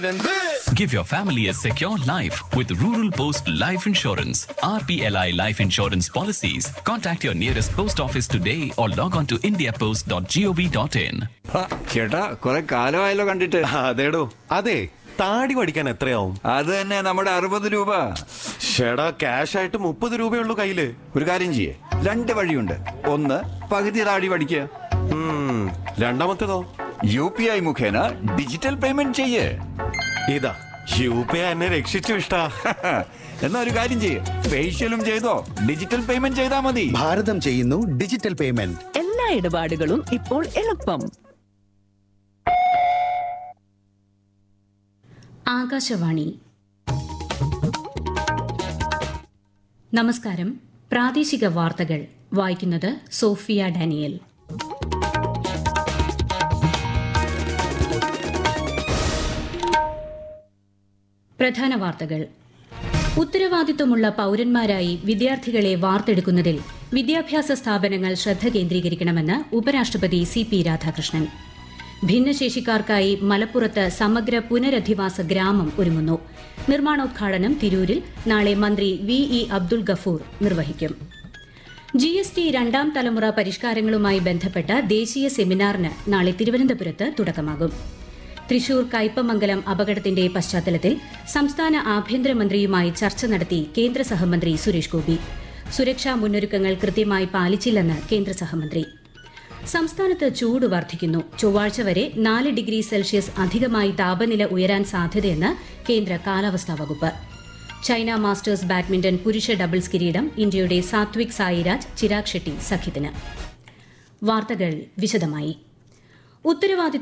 Give your family a secure life with Rural Post Life Insurance. RPLI Life Insurance policies. Contact your nearest post office today or log on to indiapost.gov.in. ചേട്ടാ കുറെ കാലമായല്ലോ കണ്ടിട്ട് അതേടോ അതെ താടി പഠിക്കാൻ എത്രയാവും അത് തന്നെ നമ്മുടെ അറുപത് രൂപ ഷേടാ ക്യാഷ് ആയിട്ട് മുപ്പത് രൂപയുള്ളൂ കയ്യില് ഒരു കാര്യം ചെയ്യേ രണ്ട് വഴിയുണ്ട് ഒന്ന് പകുതി താടി പഠിക്കുക ഉം, രണ്ടാമത്തേതോ യു പി ഐ മുഖേന ഡിജിറ്റൽ പേയ്മെന്റ് ചെയ്യേ ഇതാ യു പി ഐ എന്നെ രക്ഷിച്ചു ഇഷ്ടാ എന്നാ ഒരു കാര്യം ചെയ്യേ ഫേഷ്യലും ചെയ്തോ ഡിജിറ്റൽ പേയ്മെന്റ് ചെയ്താ മതി ഭാരതം ചെയ്യുന്നു ഡിജിറ്റൽ പേയ്മെന്റ് എല്ലാ ഇടപാടുകളും ഇപ്പോൾ എളുപ്പം ആകാശവാണി നമസ്കാരം പ്രാദേശിക വാർത്തകൾ വായിക്കുന്നത് സോഫിയ ഡാനിയൽ പ്രധാന വാർത്തകൾ ഉത്തരവാദിത്വമുള്ള പൌരന്മാരായി വിദ്യാർത്ഥികളെ വാർത്തെടുക്കുന്നതിൽ വിദ്യാഭ്യാസ സ്ഥാപനങ്ങൾ ശ്രദ്ധ കേന്ദ്രീകരിക്കണമെന്ന് ഉപരാഷ്ട്രപതി സി പി രാധാകൃഷ്ണൻ ഭിന്നശേഷിക്കാർക്കായി മലപ്പുറത്ത് സമഗ്ര പുനരധിവാസ ഗ്രാമം ഒരുങ്ങുന്നു നിർമ്മാണോദ്ഘാടനം തിരൂരിൽ നാളെ മന്ത്രി വി ഇ അബ്ദുൾ ഗഫൂർ നിർവഹിക്കും ജി എസ് ടി രണ്ടാം തലമുറ പരിഷ്കാരങ്ങളുമായി ബന്ധപ്പെട്ട ദേശീയ സെമിനാറിന് നാളെ തിരുവനന്തപുരത്ത് തുടക്കമാകും തൃശൂർ കയ്പമംഗലം അപകടത്തിന്റെ പശ്ചാത്തലത്തിൽ സംസ്ഥാന ആഭ്യന്തരമന്ത്രിയുമായി ചർച്ച നടത്തി കേന്ദ്ര സഹമന്ത്രി സുരേഷ് ഗോപി സുരക്ഷാ മുന്നൊരുക്കങ്ങൾ കൃത്യമായി പാലിച്ചില്ലെന്ന് കേന്ദ്ര സഹമന്ത്രി സംസ്ഥാനത്ത് ചൂട് വർദ്ധിക്കുന്നു ചൊവ്വാഴ്ച വരെ നാല് ഡിഗ്രി സെൽഷ്യസ് അധികമായി താപനില ഉയരാൻ സാധ്യതയെന്ന് കേന്ദ്ര കാലാവസ്ഥാ വകുപ്പ് ചൈന മാസ്റ്റേഴ്സ് ബാഡ്മിന്റൺ പുരുഷ ഡബിൾസ് കിരീടം ഇന്ത്യയുടെ സാത്വിക് സായിരാജ് ചിരാഗ് ഷെട്ടി സഖ്യത്തിന് വാർത്തകൾ വിശദമായി ഉത്തരവാദിത്ത